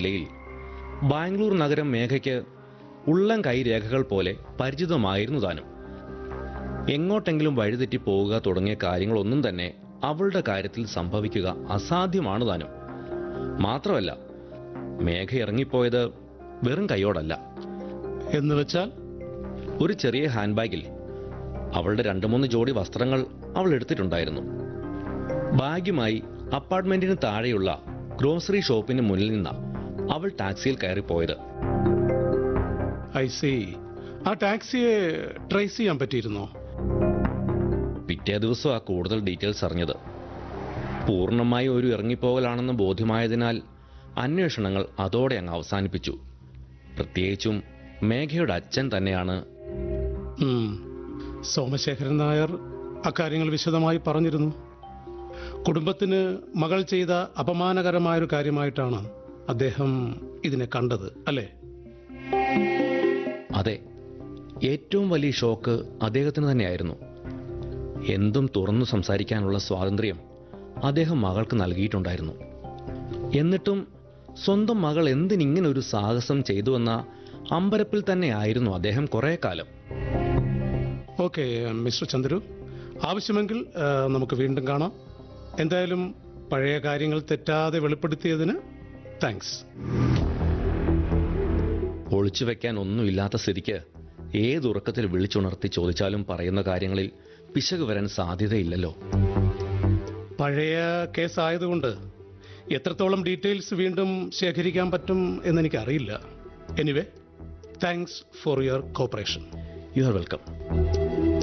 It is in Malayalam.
നിലയിൽ ബാംഗ്ലൂർ നഗരം മേഘയ്ക്ക് ഉള്ളം കൈരേഖകൾ പോലെ പരിചിതമായിരുന്നു താനും എങ്ങോട്ടെങ്കിലും വഴിതെറ്റി പോവുക തുടങ്ങിയ കാര്യങ്ങളൊന്നും തന്നെ അവളുടെ കാര്യത്തിൽ സംഭവിക്കുക അസാധ്യമാണ് താനും മാത്രമല്ല മേഘ ഇറങ്ങിപ്പോയത് വെറും കൈയോടല്ല എന്ന് വെച്ചാൽ ഒരു ചെറിയ ഹാൻഡ് ബാഗിൽ അവളുടെ രണ്ട് മൂന്ന് ജോഡി വസ്ത്രങ്ങൾ അവൾ എടുത്തിട്ടുണ്ടായിരുന്നു ബാഗുമായി അപ്പാർട്ട്മെന്റിന് താഴെയുള്ള ഗ്രോസറി ഷോപ്പിന് മുന്നിൽ നിന്ന അവൾ ടാക്സിയിൽ കയറിപ്പോയത് ഐ സി ആ ടാക്സിയെ ട്രേസ് ചെയ്യാൻ പറ്റിയിരുന്നോ പിറ്റേ ദിവസം ആ കൂടുതൽ ഡീറ്റെയിൽസ് അറിഞ്ഞത് പൂർണ്ണമായി ഒരു ഇറങ്ങിപ്പോകലാണെന്ന് ബോധ്യമായതിനാൽ അന്വേഷണങ്ങൾ അതോടെ അങ്ങ് അവസാനിപ്പിച്ചു പ്രത്യേകിച്ചും മേഘയുടെ അച്ഛൻ തന്നെയാണ് ഉം. സോമശേഖരൻ നായർ അക്കാര്യങ്ങൾ വിശദമായി പറഞ്ഞിരുന്നു കുടുംബത്തിന് മകൾ ചെയ്ത അപമാനകരമായൊരു കാര്യമായിട്ടാണ് അദ്ദേഹം ഇതിനെ കണ്ടത് അല്ലേ അതെ ഏറ്റവും വലിയ ഷോക്ക് അദ്ദേഹത്തിന് തന്നെയായിരുന്നു എന്തും തുറന്നു സംസാരിക്കാനുള്ള സ്വാതന്ത്ര്യം അദ്ദേഹം മകൾക്ക് നൽകിയിട്ടുണ്ടായിരുന്നു എന്നിട്ടും സ്വന്തം മകൾ എന്തിനിങ്ങനെ ഒരു സാഹസം ചെയ്തുവെന്ന അമ്പരപ്പിൽ തന്നെയായിരുന്നു അദ്ദേഹം കുറേ കാലം ഓക്കെ മിസ്റ്റർ ചന്ദ്രു ആവശ്യമെങ്കിൽ ആ, നമുക്ക് വീണ്ടും കാണാം എന്തായാലും പഴയ കാര്യങ്ങൾ തെറ്റാതെ വെളിപ്പെടുത്തിയതിന് താങ്ക്സ് ഒളിച്ചു വെക്കാൻ ഒന്നുമില്ലാത്ത സ്ഥിതിക്ക് ഏതുറക്കത്തിൽ വിളിച്ചുണർത്തി ചോദിച്ചാലും പറയുന്ന കാര്യങ്ങളിൽ പിശക് വരാൻ സാധ്യതയില്ലല്ലോ പഴയ കേസായതുകൊണ്ട് എത്രത്തോളം ഡീറ്റെയിൽസ് വീണ്ടും ശേഖരിക്കാൻ പറ്റും എന്നെനിക്കറിയില്ല anyway thanks for your cooperation you are welcome